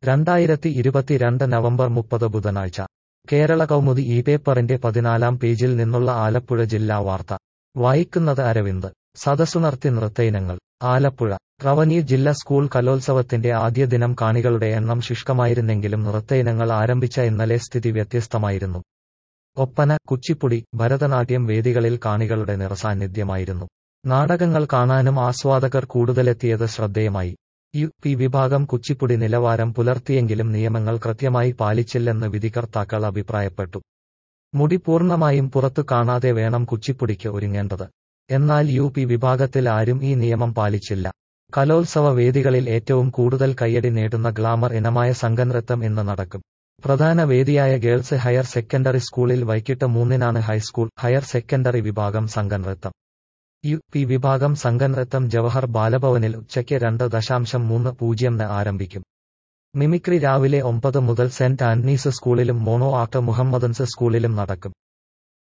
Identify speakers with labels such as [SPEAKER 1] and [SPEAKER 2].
[SPEAKER 1] രണ്ടായിരത്തി ഇരുപത്തിരണ്ട് നവംബർ മുപ്പത് ബുധനാഴ്ച കേരള കൗമുദി ഈ പേപ്പറിന്റെ പതിനാലാം പേജിൽ നിന്നുള്ള ആലപ്പുഴ ജില്ലാ വാർത്ത വായിക്കുന്നത് അരവിന്ദ് സദസ്സുണർത്തി നൃത്തയിനങ്ങൾ ആലപ്പുഴ റവന്യൂ ജില്ലാ സ്കൂൾ കലോത്സവത്തിന്റെ ആദ്യ ദിനം കാണികളുടെ എണ്ണം ശുഷ്കമായിരുന്നെങ്കിലും നൃത്തയിനങ്ങൾ ആരംഭിച്ച ഇന്നലെ സ്ഥിതി വ്യത്യസ്തമായിരുന്നു ഒപ്പന കുച്ചിപ്പുടി ഭരതനാട്യം വേദികളിൽ കാണികളുടെ നിറസാന്നിധ്യമായിരുന്നു നാടകങ്ങൾ കാണാനും ആസ്വാദകർ കൂടുതലെത്തിയത് ശ്രദ്ധേയമായി യു പി വിഭാഗം കുച്ചിപ്പുടി നിലവാരം പുലർത്തിയെങ്കിലും നിയമങ്ങൾ കൃത്യമായി പാലിച്ചില്ലെന്ന് വിധികർത്താക്കൾ അഭിപ്രായപ്പെട്ടു മുടി പൂർണ്ണമായും പുറത്തു കാണാതെ വേണം കുച്ചിപ്പുടിക്ക് ഒരുങ്ങേണ്ടത് എന്നാൽ യു പി വിഭാഗത്തിൽ ആരും ഈ നിയമം പാലിച്ചില്ല കലോത്സവ വേദികളിൽ ഏറ്റവും കൂടുതൽ കയ്യടി നേടുന്ന ഗ്ലാമർ ഇനമായ സംഘനൃത്തം ഇന്ന് നടക്കും പ്രധാന വേദിയായ ഗേൾസ് ഹയർ സെക്കൻഡറി സ്കൂളിൽ വൈകിട്ട് മൂന്നിനാണ് ഹൈസ്കൂൾ ഹയർ സെക്കൻഡറി വിഭാഗം സംഘനൃത്തം യു പി വിഭാഗം സംഘനൃത്തം ജവഹർ ബാലഭവനിൽ ഉച്ചയ്ക്ക് രണ്ട് ദശാംശം മൂന്ന് പൂജ്യംന് ആരംഭിക്കും മിമിക്രി രാവിലെ ഒമ്പത് മുതൽ സെന്റ് ആന്റണീസ് സ്കൂളിലും മോണോ ആക്ട് മുഹമ്മദൻസ് സ്കൂളിലും നടക്കും